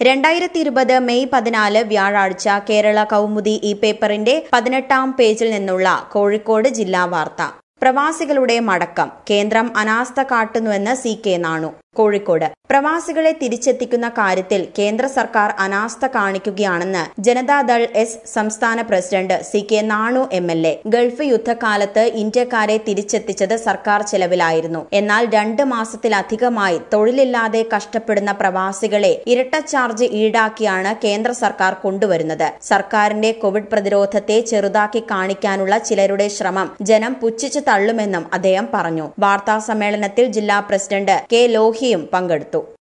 രണ്ടായിരത്തി ഇരുപത് മെയ് പതിനാല് വ്യാഴാഴ്ച കേരള കൗമുദി ഈ പേപ്പറിന്റെ പതിനെട്ടാം പേജിൽ നിന്നുള്ള കോഴിക്കോട് ജില്ലാ വാർത്ത പ്രവാസികളുടെ മടക്കം കേന്ദ്രം അനാസ്ഥ കാട്ടുന്നുവെന്ന് സി കെ നാണു കോഴിക്കോട് പ്രവാസികളെ തിരിച്ചെത്തിക്കുന്ന കാര്യത്തിൽ കേന്ദ്ര സർക്കാർ അനാസ്ഥ കാണിക്കുകയാണെന്ന് ജനതാദൾ എസ് സംസ്ഥാന president C K Nanu M L A Gulf യുദ്ധകാലത്ത് ഇന്ത്യക്കാരെ തിരിച്ചെത്തിച്ചത് സർക്കാർ ചെലവിലായിരുന്നു എന്നാൽ രണ്ട് മാസത്തിലധികമായി തൊഴിലില്ലാതെ കഷ്ടപ്പെടുന്ന പ്രവാസികളെ ഇരട്ട ചാർജ് ഈടാക്കിയാണ് കേന്ദ്ര സർക്കാർ കൊണ്ടുവരുന്നത് സർക്കാരിന്റെ കോവിഡ് പ്രതിരോധത്തെ ചെറുതാക്കി കാണിക്കാനുള്ള ചിലരുടെ ശ്രമം ജനം പുച്ഛിച്ചു തള്ളുമെന്നും അദ്ദേഹം പറഞ്ഞു വാർത്താ സമ്മേളനത്തിൽ ജില്ലാ പ്രസിഡന്റ് കെ ലോഹിയും പങ്കെടുത്തു